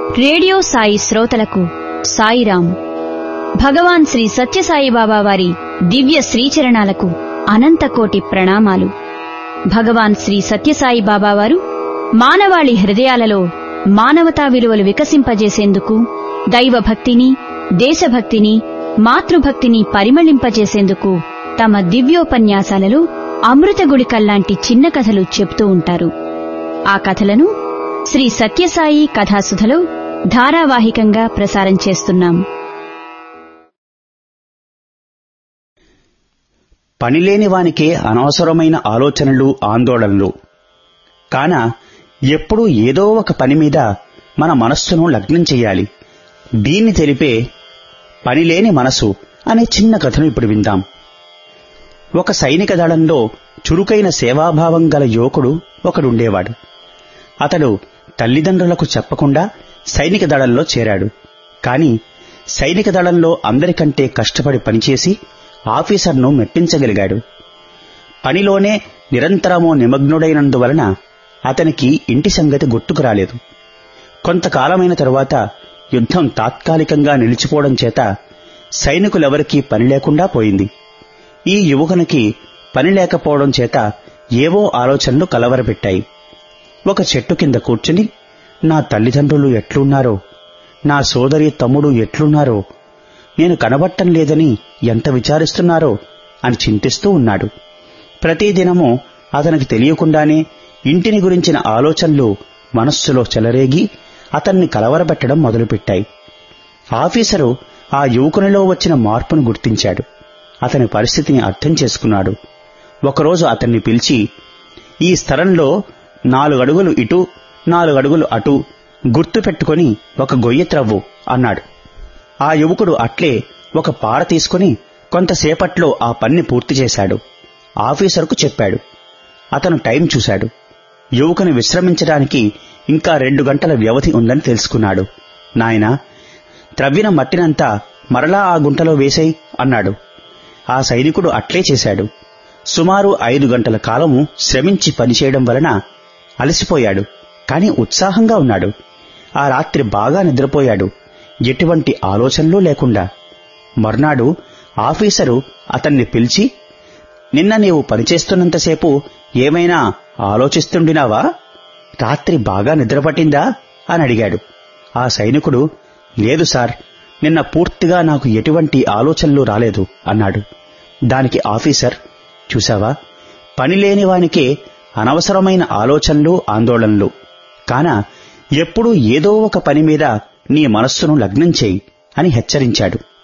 radio Sai శ్రోతలకు సాయిరాం భగవాన్ శ్రీ సత్యసాయిబాబా వారి దివ్య శ్రీచరణాలకు అనంతకోటి ప్రణామాలు భగవాన్ శ్రీ సత్యసాయిబాబా వారు మానవాళి హృదయాలలో మానవతా విలువలు వికసింపజేసేందుకు దైవభక్తిని దేశభక్తిని మాతృభక్తిని పరిమళింపజేసేందుకు తమ దివ్యోపన్యాసాలలో అమృతగుళికల్లాంటి చిన్న కథలు చెప్తూ ఉంటారు ఆ కథలను శ్రీ సత్యసాయి కథాసుధలో ధారావాహికంగా ప్రసారం చేస్తున్నాం పనిలేని వానికే అనవసరమైన ఆలోచనలు ఆందోళనలు కాన ఎప్పుడూ ఏదో ఒక పని మీద మన మనస్సును లగ్నం చెయ్యాలి దీన్ని తెలిపే పనిలేని మనసు అనే చిన్న కథను ఇప్పుడు విందాం ఒక సైనిక దళంలో చురుకైన సేవాభావం గల యువకుడు ఒకడుండేవాడు అతడు తల్లిదండ్రులకు చెప్పకుండా సైనిక దళంలో చేరాడు కాని సైనిక దళంలో అందరికంటే కష్టపడి పనిచేసి ఆఫీసర్ను మెప్పించగలిగాడు పనిలోనే నిరంతరమో నిమగ్నుడైనందువలన అతనికి ఇంటి సంగతి గుర్తుకు రాలేదు కొంతకాలమైన తరువాత యుద్ధం తాత్కాలికంగా నిలిచిపోవడం చేత సైనికులెవరికీ పని లేకుండా పోయింది ఈ యువకునికి పని లేకపోవడం చేత ఏవో ఆలోచనలు కలవరపెట్టాయి ఒక చెట్టు కింద కూర్చుని నా తల్లిదండ్రులు ఎట్లున్నారో నా సోదరి తమ్ముడు ఎట్లున్నారో నేను కనబట్టం లేదని ఎంత విచారిస్తున్నారో అని చింతిస్తూ ఉన్నాడు ప్రతిదినము అతనికి తెలియకుండానే ఇంటిని గురించిన ఆలోచనలు మనస్సులో చెలరేగి అతన్ని కలవరబెట్టడం మొదలుపెట్టాయి ఆఫీసరు ఆ యువకునిలో వచ్చిన మార్పును గుర్తించాడు అతని పరిస్థితిని అర్థం చేసుకున్నాడు ఒకరోజు అతన్ని పిలిచి ఈ స్థలంలో నాలుగడుగులు ఇటు నాలుగడుగులు అటు గుర్తు పెట్టుకుని ఒక గొయ్యి త్రవ్వు అన్నాడు ఆ యువకుడు అట్లే ఒక పార తీసుకుని కొంతసేపట్లో ఆ పన్ని పూర్తి చేశాడు ఆఫీసర్కు చెప్పాడు అతను టైం చూశాడు యువకుని విశ్రమించడానికి ఇంకా రెండు గంటల వ్యవధి ఉందని తెలుసుకున్నాడు నాయనా త్రవ్విన మట్టినంతా మరలా ఆ గుంటలో వేసేయ్ అన్నాడు ఆ సైనికుడు అట్లే చేశాడు సుమారు ఐదు గంటల కాలము శ్రమించి పనిచేయడం వలన అలసిపోయాడు కాని ఉత్సాహంగా ఉన్నాడు ఆ రాత్రి బాగా నిద్రపోయాడు ఎటువంటి ఆలోచనలు లేకుండా మర్నాడు ఆఫీసరు అతన్ని పిలిచి నిన్న నీవు పనిచేస్తున్నంతసేపు ఏమైనా ఆలోచిస్తుండినావా రాత్రి బాగా నిద్రపట్టిందా అని అడిగాడు ఆ సైనికుడు లేదు సార్ నిన్న పూర్తిగా నాకు ఎటువంటి ఆలోచనలు రాలేదు అన్నాడు దానికి ఆఫీసర్ చూశావా పనిలేని వానికే అనవసరమైన ఆలోచనలు ఆందోళనలు కాన ఎప్పుడూ ఏదో ఒక పని మీద నీ మనస్సును లగ్నం చేయి అని హెచ్చరించాడు